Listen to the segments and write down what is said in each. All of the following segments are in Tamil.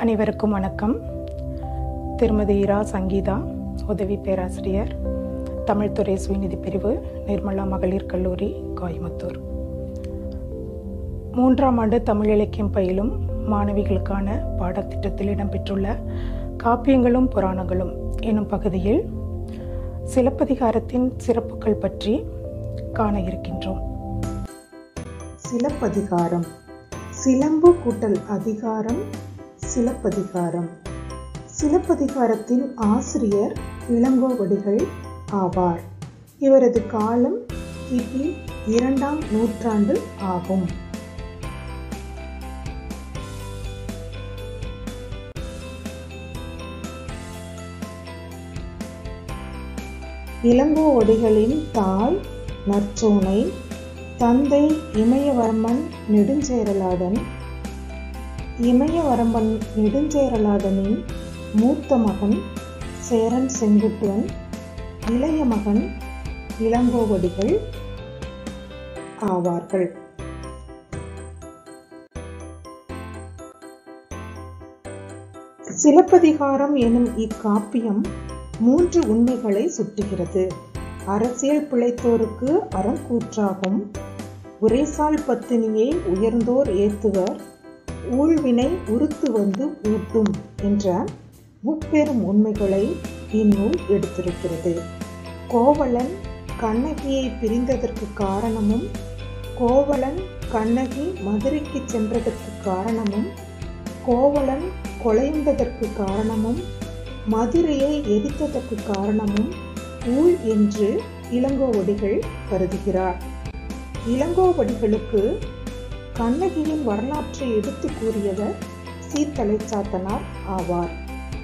அனைவருக்கும் வணக்கம் திருமதி இரா சங்கீதா உதவி பேராசிரியர் தமிழ்துறை சுயநிதி பிரிவு நிர்மலா மகளிர் கல்லூரி கோயம்புத்தூர் மூன்றாம் ஆண்டு தமிழ் இலக்கியம் பயிலும் மாணவிகளுக்கான பாடத்திட்டத்தில் இடம்பெற்றுள்ள காப்பியங்களும் புராணங்களும் எனும் பகுதியில் சிலப்பதிகாரத்தின் சிறப்புகள் பற்றி காண இருக்கின்றோம் சிலப்பதிகாரம் சிலம்பு கூட்டல் அதிகாரம் சிலப்பதிகாரம் சிலப்பதிகாரத்தின் ஆசிரியர் இளங்கோவடிகள் ஆவார் இவரது காலம் கிபி இரண்டாம் நூற்றாண்டு ஆகும் இளங்கோவடிகளின் தாய் நற்சோனை தந்தை இமயவர்மன் நெடுஞ்சேரலாதன் இமயவரம்பன் நெடுஞ்சேரலாதனின் மூத்த மகன் சேரன் செங்குட்டுவன் இளைய மகன் இளங்கோவடிகள் ஆவார்கள் சிலப்பதிகாரம் எனும் இக்காப்பியம் மூன்று உண்மைகளை சுட்டுகிறது அரசியல் பிழைத்தோருக்கு அறங்கூற்றாகும் உரைசால் பத்தினியை உயர்ந்தோர் ஏத்துவர் ஊழ்வினை உறுத்து வந்து ஊட்டும் என்ற முப்பெரும் உண்மைகளை இந்நூல் எடுத்திருக்கிறது கோவலன் கண்ணகியை பிரிந்ததற்கு காரணமும் கோவலன் கண்ணகி மதுரைக்கு சென்றதற்கு காரணமும் கோவலன் கொலைந்ததற்கு காரணமும் மதுரையை எரித்ததற்கு காரணமும் ஊழ் என்று இளங்கோவடிகள் கருதுகிறார் இளங்கோவடிகளுக்கு கண்ணகியின் வரலாற்றை எடுத்து கூறியவர் சீத்தலை சாத்தனார் ஆவார்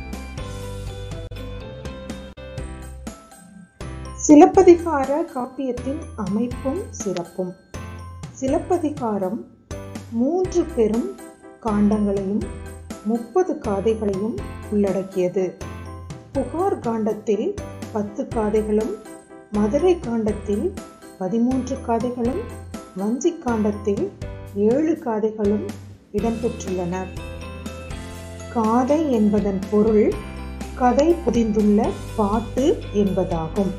சிலப்பதிகார காப்பியத்தின் அமைப்பும் சிறப்பும் சிலப்பதிகாரம் மூன்று பெரும் காண்டங்களையும் முப்பது காதைகளையும் உள்ளடக்கியது புகார் காண்டத்தில் பத்து காதைகளும் மதுரை காண்டத்தில் பதிமூன்று காதைகளும் வஞ்சி காண்டத்தில் ஏழு காதைகளும் இடம்பெற்றுள்ளன காதை என்பதன் பொருள் கதை புதிந்துள்ள பாட்டு என்பதாகும்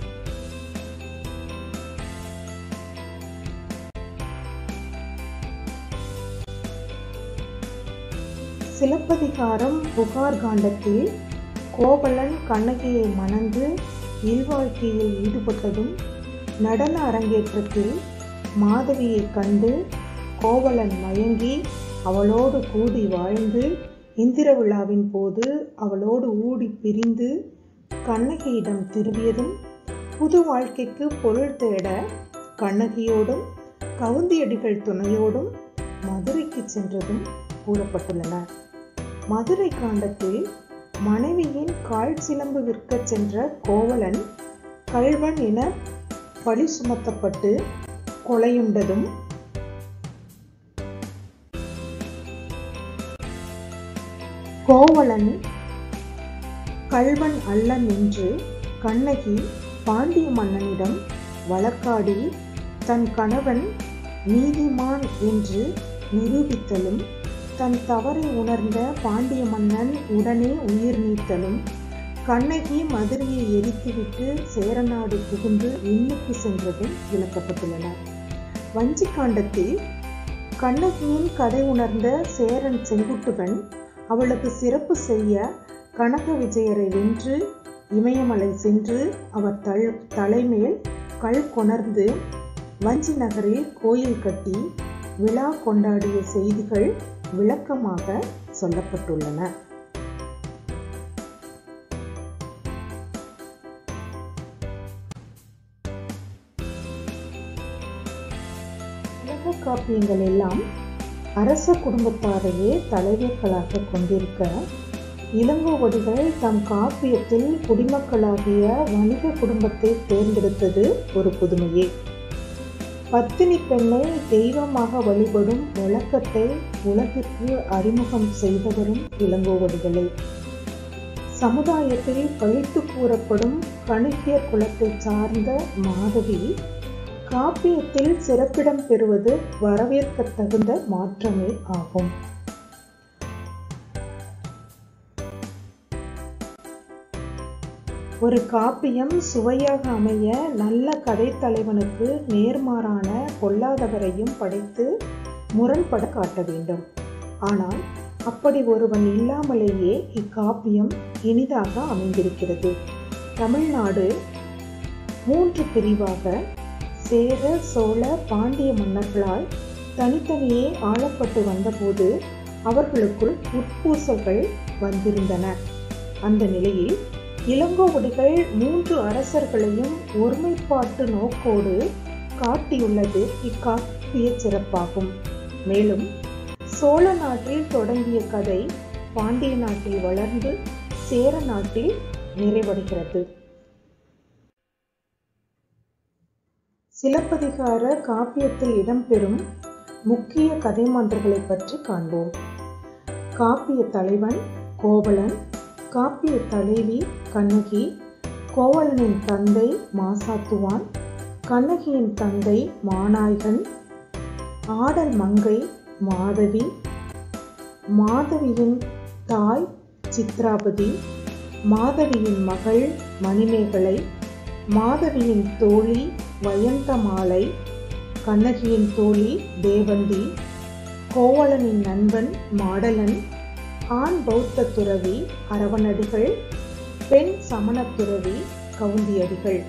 சிலப்பதிகாரம் புகார் காண்டத்தில் கோவலன் கண்ணகியை மணந்து இல்வாழ்க்கையில் ஈடுபட்டதும் நடன அரங்கேற்றத்தில் மாதவியை கண்டு கோவலன் மயங்கி அவளோடு கூடி வாழ்ந்து இந்திர விழாவின் போது அவளோடு ஊடி பிரிந்து கண்ணகியிடம் திரும்பியதும் புது வாழ்க்கைக்கு பொருள் தேட கண்ணகியோடும் கவுந்தியடிகள் துணையோடும் மதுரைக்கு சென்றதும் கூறப்பட்டுள்ளன மதுரை காண்டத்தில் மனைவியின் கால் சிலம்பு விற்க சென்ற கோவலன் கல்வன் என பழி சுமத்தப்பட்டு கொலையுண்டதும் கோவலன் கல்வன் அல்லன் என்று கண்ணகி பாண்டிய மன்னனிடம் வழக்காடி தன் கணவன் நீதிமான் என்று நிரூபித்தலும் தன் தவறை உணர்ந்த பாண்டிய மன்னன் உடனே உயிர் நீத்தலும் கண்ணகி மதுரையை எரித்துவிட்டு சேரநாடு புகுந்து விண்ணுக்கு சென்றதும் விளக்கப்பட்டுள்ளன வஞ்சிக்காண்டத்தில் கண்ணகியின் கதை உணர்ந்த சேரன் செங்குட்டுவன் அவளுக்கு சிறப்பு செய்ய கனக விஜயரை வென்று இமயமலை சென்று அவர் தள் தலைமேல் கல் கொணர்ந்து வஞ்சி நகரில் கோயில் கட்டி விழா கொண்டாடிய செய்திகள் விளக்கமாக சொல்லப்பட்டுள்ளன உலக காப்பியங்கள் எல்லாம் அரச குடும்பத்தாரையே தலைவர்களாக கொண்டிருக்க இளங்கோவடிகள் தம் காப்பியத்தில் குடிமக்களாகிய வணிக குடும்பத்தை தேர்ந்தெடுத்தது ஒரு புதுமையே பத்தினி பெண்ணை தெய்வமாக வழிபடும் வழக்கத்தை உலகிற்கு அறிமுகம் செய்தவரும் இளங்கோவடிகளே சமுதாயத்தில் பழித்து கூறப்படும் கணிகியர் குலத்தை சார்ந்த மாதவி காப்பியத்தில் சிறப்பிடம் பெறுவது வரவேற்கத்தகுந்த மாற்றமே ஆகும் ஒரு காப்பியம் சுவையாக அமைய நல்ல கதைத்தலைவனுக்கு நேர்மாறான பொல்லாதவரையும் படைத்து முரண்பட காட்ட வேண்டும் ஆனால் அப்படி ஒருவன் இல்லாமலேயே இக்காப்பியம் இனிதாக அமைந்திருக்கிறது தமிழ்நாடு மூன்று பிரிவாக சேர சோழ பாண்டிய மன்னர்களால் தனித்தனியே ஆளப்பட்டு வந்தபோது அவர்களுக்குள் உட்பூசல்கள் வந்திருந்தன அந்த நிலையில் இளங்கோவடிகள் மூன்று அரசர்களையும் ஒருமைப்பாட்டு நோக்கோடு காட்டியுள்ளது இக்காப்பிய சிறப்பாகும் மேலும் சோழ நாட்டில் தொடங்கிய கதை பாண்டிய நாட்டில் வளர்ந்து சேர நாட்டில் நிறைவடைகிறது சிலப்பதிகார காப்பியத்தில் இடம்பெறும் முக்கிய கதைமாந்தர்களை பற்றி காண்போம் காப்பிய தலைவன் கோவலன் காப்பிய தலைவி கண்ணகி கோவலனின் தந்தை மாசாத்துவான் கண்ணகியின் தந்தை மாநாயகன் ஆடல் மங்கை மாதவி மாதவியின் தாய் சித்ராபதி மாதவியின் மகள் மணிமேகலை மாதவியின் தோழி வயந்தமாலை கண்ணகியின் தோழி தேவந்தி கோவலனின் நண்பன் மாடலன் ஆண் பௌத்த துறவி அரவணடிகள் பெண் சமண துறவி கவுந்தியடிகள்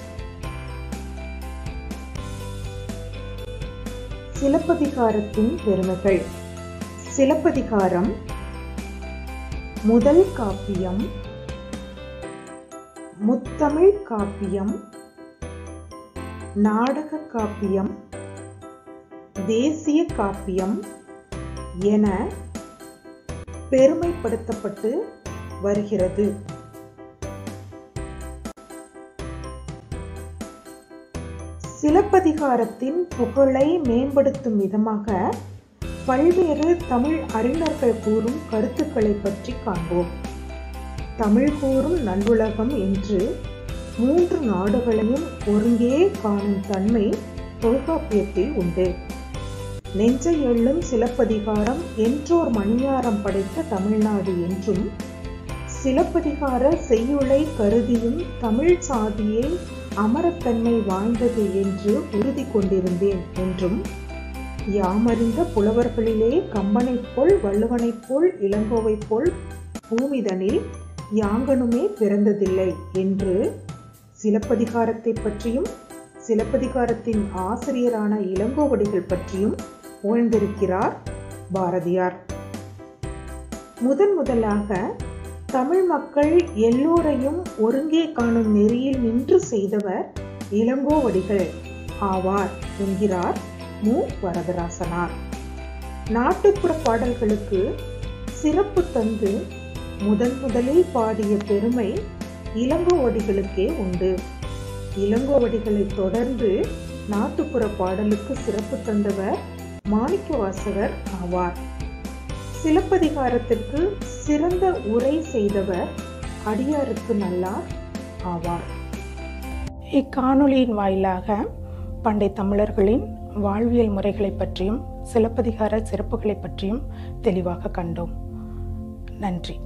சிலப்பதிகாரத்தின் பெருமைகள் சிலப்பதிகாரம் முதல் காப்பியம் முத்தமிழ் காப்பியம் நாடக காப்பியம் தேசிய காப்பியம் என பெருமைப்படுத்தப்பட்டு வருகிறது சிலப்பதிகாரத்தின் புகழை மேம்படுத்தும் விதமாக பல்வேறு தமிழ் அறிஞர்கள் கூறும் கருத்துக்களை பற்றி காண்போம் தமிழ் கூறும் நல்லுலகம் என்று மூன்று நாடுகளையும் ஒருங்கே காணும் தன்மை தொல்காப்பியத்தில் உண்டு நெஞ்சை எள்ளும் சிலப்பதிகாரம் என்றோர் மணியாரம் படைத்த தமிழ்நாடு என்றும் சிலப்பதிகார செய்யுளை கருதியும் தமிழ் சாதியை அமரத்தன்மை வாய்ந்தது என்று உறுதி கொண்டிருந்தேன் என்றும் யாமறிந்த புலவர்களிலே கம்பனைப் போல் வள்ளுவனைப் போல் இளங்கோவைப் போல் பூமிதனில் யாங்கனுமே பிறந்ததில்லை என்று சிலப்பதிகாரத்தை பற்றியும் சிலப்பதிகாரத்தின் ஆசிரியரான இளங்கோவடிகள் பற்றியும் புகழ்ந்திருக்கிறார் பாரதியார் முதன் முதலாக தமிழ் மக்கள் எல்லோரையும் ஒருங்கே காணும் நெறியில் நின்று செய்தவர் இளங்கோவடிகள் ஆவார் என்கிறார் மு வரதராசனார் நாட்டுப்புற பாடல்களுக்கு சிறப்பு தந்து முதன் முதலில் பாடிய பெருமை இளங்கோவடிகளுக்கே உண்டு இளங்கோவடிகளை தொடர்ந்து நாட்டுப்புற பாடலுக்கு சிறப்பு தந்தவர் மாணிக்கவாசகர் ஆவார் சிலப்பதிகாரத்திற்கு சிறந்த உரை செய்தவர் அடியாருக்கு நல்லார் ஆவார் இக்காணொளியின் வாயிலாக பண்டை தமிழர்களின் வாழ்வியல் முறைகளை பற்றியும் சிலப்பதிகார சிறப்புகளை பற்றியும் தெளிவாக கண்டோம் நன்றி